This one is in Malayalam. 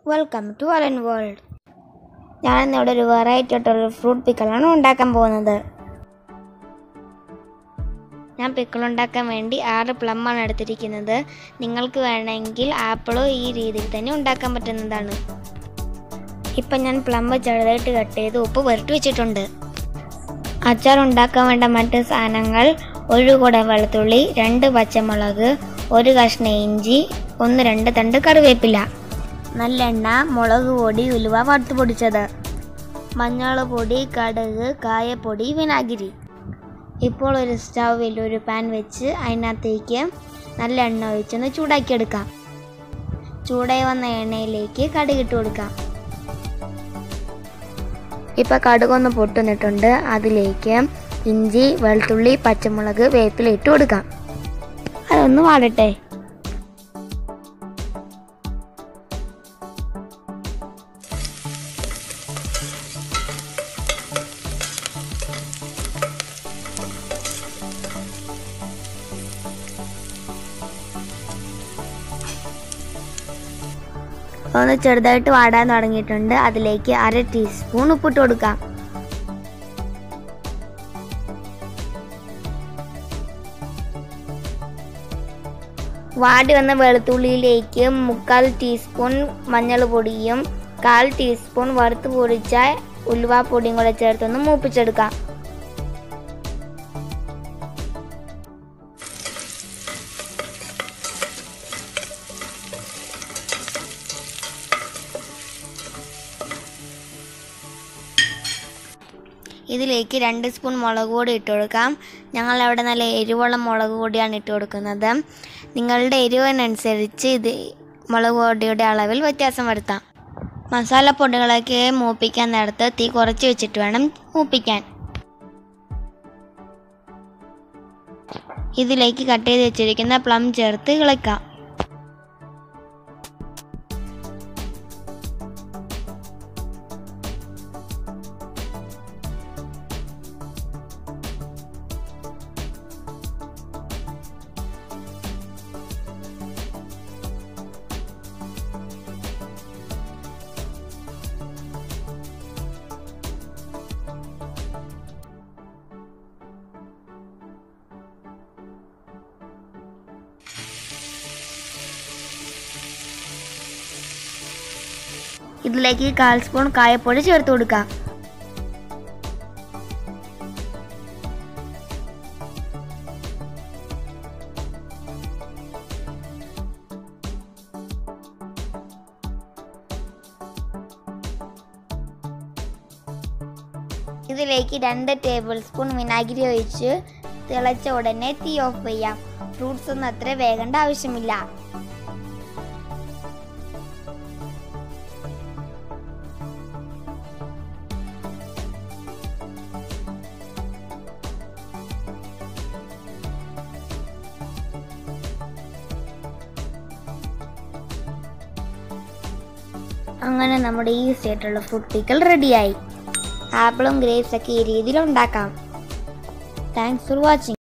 വെൽക്കം ടു അലൻ വേൾഡ് ഞാനിന്നിവിടെ ഒരു വെറൈറ്റി ആയിട്ടുള്ള ഫ്രൂട്ട് പിക്കിളാണ് ഉണ്ടാക്കാൻ പോകുന്നത് ഞാൻ പിക്കിൾ ഉണ്ടാക്കാൻ വേണ്ടി ആറ് പ്ലമ്മാണ് എടുത്തിരിക്കുന്നത് നിങ്ങൾക്ക് വേണമെങ്കിൽ ആപ്പിളോ ഈ രീതിയിൽ തന്നെ ഉണ്ടാക്കാൻ പറ്റുന്നതാണ് ഇപ്പം ഞാൻ പ്ലം ചെറുതായിട്ട് കട്ട് ചെയ്ത് ഉപ്പ് പുരട്ടി വെച്ചിട്ടുണ്ട് അച്ചാർ ഉണ്ടാക്കാൻ വേണ്ട മറ്റ് സാധനങ്ങൾ ഒരു കുടം വെളുത്തുള്ളി രണ്ട് പച്ചമുളക് ഒരു കഷ്ണം ഇഞ്ചി ഒന്ന് രണ്ട് തണ്ട് കറിവേപ്പില നല്ലെണ്ണ മുളക് പൊടി ഉലുവ വറുത്ത് പൊടിച്ചത് മഞ്ഞൾ പൊടി കടുക് കായപ്പൊടി വിനാഗിരി ഇപ്പോൾ ഒരു സ്റ്റൗവിൽ ഒരു പാൻ വെച്ച് അതിനകത്തേക്ക് നല്ല എണ്ണ ഒഴിച്ചൊന്ന് ചൂടാക്കിയെടുക്കാം ചൂടായി വന്ന എണ്ണയിലേക്ക് കടുകിട്ട് കൊടുക്കാം ഇപ്പം കടുകൊന്ന് പൊട്ടുന്നിട്ടുണ്ട് അതിലേക്ക് ഇഞ്ചി വെളുത്തുള്ളി പച്ചമുളക് വേപ്പില ഇട്ട് കൊടുക്കാം അതൊന്ന് വാടട്ടെ ഒന്ന് ചെറുതായിട്ട് വാടാൻ തുടങ്ങിയിട്ടുണ്ട് അതിലേക്ക് അര ടീസ്പൂൺ ഉപ്പിട്ട് കൊടുക്കാം വാടി വന്ന വെളുത്തുള്ളിയിലേക്ക് മുക്കാൽ ടീസ്പൂൺ മഞ്ഞൾ പൊടിയും കാൽ ടീസ്പൂൺ വറുത്ത് പൊടിച്ച ഉലുവ പൊടിയും കൂടെ ചേർത്തൊന്ന് മൂപ്പിച്ചെടുക്കാം ഇതിലേക്ക് രണ്ട് സ്പൂൺ മുളക് പൊടി ഇട്ട് കൊടുക്കാം ഞങ്ങൾ അവിടെ നല്ല എരിവുള്ള മുളക് പൊടിയാണ് ഇട്ട് കൊടുക്കുന്നത് നിങ്ങളുടെ എരിവിനനുസരിച്ച് ഇത് മുളക് പൊടിയുടെ അളവിൽ വ്യത്യാസം വരുത്താം മസാലപ്പൊടികളൊക്കെ മൂപ്പിക്കാൻ നേരത്ത് തീ കുറച്ച് വെച്ചിട്ട് വേണം മൂപ്പിക്കാൻ ഇതിലേക്ക് കട്ട് ചെയ്ത് വെച്ചിരിക്കുന്ന പ്ലം ചേർത്ത് ഇളക്കാം ഇതിലേക്ക് കാൽ സ്പൂൺ കായപ്പൊടി ചേർത്ത് കൊടുക്കാം ഇതിലേക്ക് രണ്ട് ടേബിൾ സ്പൂൺ വിനാഗിരി ഒഴിച്ച് തിളച്ച ഉടനെ തീ ഓഫ് ചെയ്യാം ഫ്രൂട്ട്സ് ഒന്നും അത്ര വേകേണ്ട ആവശ്യമില്ല അങ്ങനെ നമ്മുടെ ഈസി ആയിട്ടുള്ള ഫുഡ് പിക്കൽ റെഡിയായി ആപ്പിളും ഗ്രേപ്സ് ഒക്കെ ഈ രീതിയിൽ ഉണ്ടാക്കാം താങ്ക്സ് ഫോർ വാച്ചിങ്